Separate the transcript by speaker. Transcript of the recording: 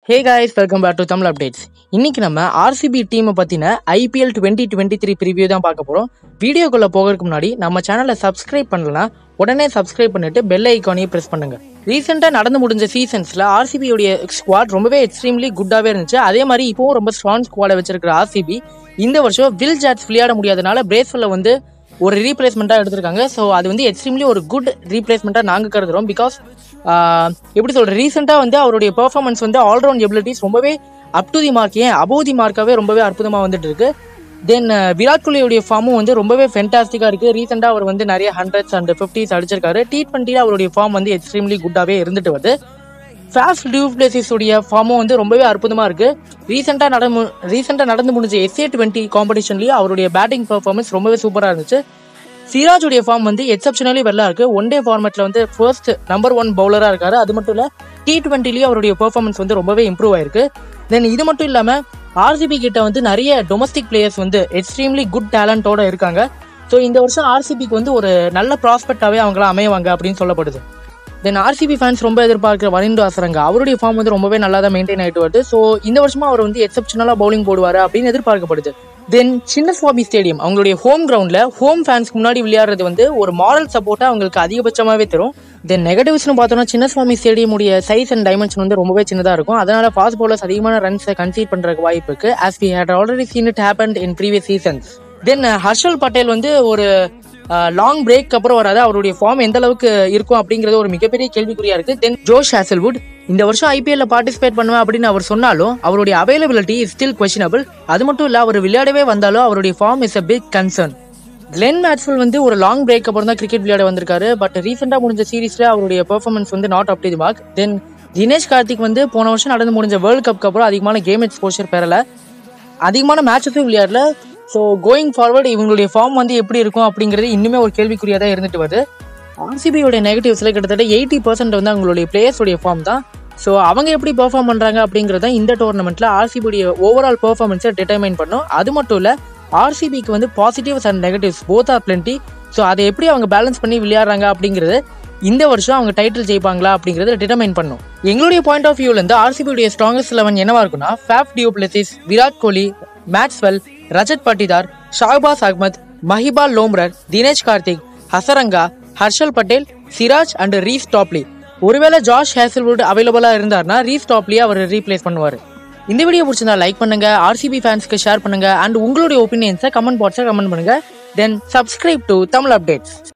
Speaker 1: hey guys welcome back to Tamil updates இன்னைக்கு நம்ம RCB டீமை பற்றின IPL twenty twenty three preview தான் பார்க்க போகிறோம் வீடியோக்குள்ளே போகிறதுக்கு முன்னாடி நம்ம சேனலை சப்ஸ்கிரைப் பண்ணலனா உடனே சப்ஸ்கிரைப் பண்ணிட்டு பெல் ஐக்கானையும் ப்ரெஸ் பண்ணுங்க ரீசெண்டாக நடந்து முடிஞ்ச சீசன்ஸில் ஆர்சிபியோடைய ஸ்குவாட் ரொம்பவே எக்ஸ்ட்ரீம்லி குட்டாகவே இருந்துச்சு அதே மாதிரி இப்போவும் ரொம்ப ஸ்ட்ராங் ஸ்குவாடை வச்சிருக்கிற ஆர்சிபி இந்த வருஷம் வில் ஜாட்ஸ் விளையாட முடியாதனால பிரேஸ்வெல்ல வந்து ஒரு ரீப்ளேஸ்மெண்ட்டாக எடுத்திருக்காங்க ஸோ அது வந்து எக்ஸ்ட்ரீம்லி ஒரு குட் ரீப்ளேஸ்மெண்ட்டாக நாங்கள் கருதுறோம் பிகாஸ் எப்படி சொல்கிறேன் ரீசெண்டாக வந்து அவருடைய பெர்ஃபார்மன்ஸ் வந்து ஆல்ரவுண்ட் எபிலிட்டிஸ் ரொம்பவே up to the mark and above the மார்க்காகவே ரொம்பவே அற்புதமாக வந்துட்டு இருக்கு தென் விராட் கோலியுடைய ஃபார்மும் வந்து ரொம்பவே ஃபென்டாஸ்டிக்காக இருக்குது ரீசெண்டாக அவர் வந்து நிறைய ஹண்ட்ரட்ஸ் அண்ட் ஃபிஃப்டிஸ் அடிச்சிருக்காரு டி டுவெண்ட்டியில் அவருடைய ஃபார்ம் வந்து எக்ஸ்ட்ரீம்லி குட்டாகவே இருந்துட்டு வருது ஃபாஸ்ட் டியூப்ளேசிஸ் உடைய ஃபார்மும் வந்து ரொம்பவே அற்புதமா இருக்கு ரீசெண்டாக நடந்து ரீசெண்டாக நடந்து முடிஞ்ச எஸ்ஏ டுவெண்ட்டி காம்படிஷன்லயும் அவருடைய பேட்டிங் பெர்ஃபார்மன்ஸ் ரொம்பவே சூப்பராக இருந்துச்சு சிராஜுடைய ஃபார்ம் வந்து எக்ஸப்ஷனலி வெல்லா இருக்கு ஒன் டே ஃபார்மேட்ல வந்து ஃபர்ஸ்ட் நம்பர் ஒன் பவுலராக இருக்காரு அது மட்டும் இல்ல டி டுவெண்ட்டிலையும் அவருடைய பெர்ஃபார்மன்ஸ் வந்து ரொம்பவே இம்ப்ரூவ் ஆயிருக்கு தென் இது மட்டும் இல்லாம ஆர்சிபி கிட்ட வந்து நிறைய டொமஸ்டிக் பிளேயர்ஸ் வந்து எக்ஸ்ட்ரீம்லி குட் டேலண்டோட இருக்காங்க ஸோ இந்த வருஷம் ஆர்சிபிக்கு வந்து ஒரு நல்ல ப்ராஸ்பெக்டாவே அவங்களாம் அமைவாங்க அப்படின்னு சொல்லப்படுது தென் ஆர்சிபி ஃபேன்ஸ் ரொம்ப எதிர்பார்க்கிற வரிந்து அசரங்க அவருடைய ஃபார்ம் வந்து ரொம்பவே நல்லா தான் மெயின்டைன் ஆகிட்டு வருது ஸோ இந்த வருஷமா அவர் வந்து எக்ஸப்ஷனலாக பவுலிங் போடுவார் அப்படின்னு எதிர்பார்க்கப்படுது தென் சின்ன சுவாமி ஸ்டேடியம் அவங்களுடைய ஹோம் கிரவுண்டில் ஹோம் ஃபேன்ஸ்க்கு முன்னாடி விளையாடுறது வந்து ஒரு மாரல் சப்போர்ட்டாக அவங்களுக்கு அதிகபட்சமாகவே தரும் தென் நெகட்டிவ்ஸ்னு பார்த்தோம்னா சின்ன சுவாமி ஸ்டேடியமுடைய சைஸ் அண்ட் டைமென்ஷன் வந்து ரொம்பவே சின்னதாக இருக்கும் அதனால ஃபாஸ்ட் பவுலர்ஸ் அதிகமான ரன்ஸை கன்சீட் பண்ணுறதுக்கு வாய்ப்பு இருக்கு as we had already seen it happen in previous seasons then Harshal Patel வந்து ஒரு லாங் பிரேக் அப்புறம் வராது அவருடைய ஃபார்ம் எந்த அளவுக்கு இருக்கும் அப்படிங்கிறது ஒரு மிகப்பெரிய கேள்விக்குறியா இருக்கு தென் ஜோஷ் ஹேசல்வுட் இந்த வருஷம் ஐபிஎல்ல பார்ட்டிசிபேட் பண்ணுவேன் அப்படின்னு அவர் சொன்னாலும் அவருடைய அவைலபிலிட்டி இஸ் ஸ்டில் கொஸ்டினபிள் அது மட்டும் இல்ல அவர் விளையாடவே வந்தாலும் அவருடைய form is a big concern Glenn Maxwell வந்து ஒரு லாங் பிரேக் அப்புறம் தான் கிரிக்கெட் விளையாட வந்திருக்காரு பட் ரீசெண்டாக முடிஞ்ச சீரீஸ்ல அவருடைய பெர்ஃபார்மன்ஸ் வந்து not up to the mark then Dinesh Karthik வந்து போன வருஷம் நடந்து முடிஞ்ச வேர்ல்ட் கப்க்கு அப்புறம் அதிகமான கேம் எக்ஸ்போஷர் பெறல அதிகமான மேட்சஸும் விளையாடல ஸோ கோயிங் ஃபார்வர்டு இவங்களுடைய ஃபார்ம் வந்து எப்படி இருக்கும் அப்படிங்கிறது இன்னுமே ஒரு கேள்விக்குறியாக தான் இருந்துட்டு வருது ஆர்சிபியோட நெகட்டிவ்ஸில் கிட்டத்தட்ட எயிட்டி பர்சன்ட் வந்து அவங்களுடைய பிளேயர்ஸோடைய ஃபார்ம் தான் ஸோ அவங்க எப்படி பெர்ஃபார்ம் பண்ணுறாங்க அப்படிங்கிறத இந்த டோர்னமெண்ட்டில் ஆர்சிபியுடைய ஓவரால் பெர்ஃபார்மன்ஸை டிட்டர்மைன் பண்ணும் அது மட்டும் இல்லை ஆர்சிபிக்கு வந்து positives and negatives both are plenty so அதை எப்படி அவங்க பேலன்ஸ் பண்ணி விளையாடுறாங்க அப்படிங்கிறது இந்த வருஷம் அவங்க டைட்டில் ஜெயிப்பாங்களா அப்படிங்கறத டிட்டர்மைன் பண்ணும் எங்களுடைய பாயிண்ட் ஆஃப் வியூல இருந்து ஆர்சிபியுடைய ஸ்ட்ராங்கஸ்ட் லெவன் என்னவா இருக்குன்னா Faf du Plessis Virat Kohli Maxwell Rajat Patidar Shahbaz Ahmed Mahipal Lomror Dinesh Karthik Hasaranga Harshal Patel Siraj and Reece Topley ஒருவேளை ஜாஷ் ஹேசல்வுட் அவைலபிளா இருந்தார்னா ரீஸ் டாப்லியே அவர் ரீப்ளேஸ் பண்ணுவார் இந்த வீடியோ பிடிச்சிருந்தா லைக் பண்ணுங்க ஆர்சிபி ஃபேன்ஸ்க்கு ஷேர் பண்ணுங்க அண்ட் உங்களுடைய ஒப்பீனியன்ஸை கமெண்ட் பாக்ஸை கமெண்ட் பண்ணுங்க then subscribe to Tamil updates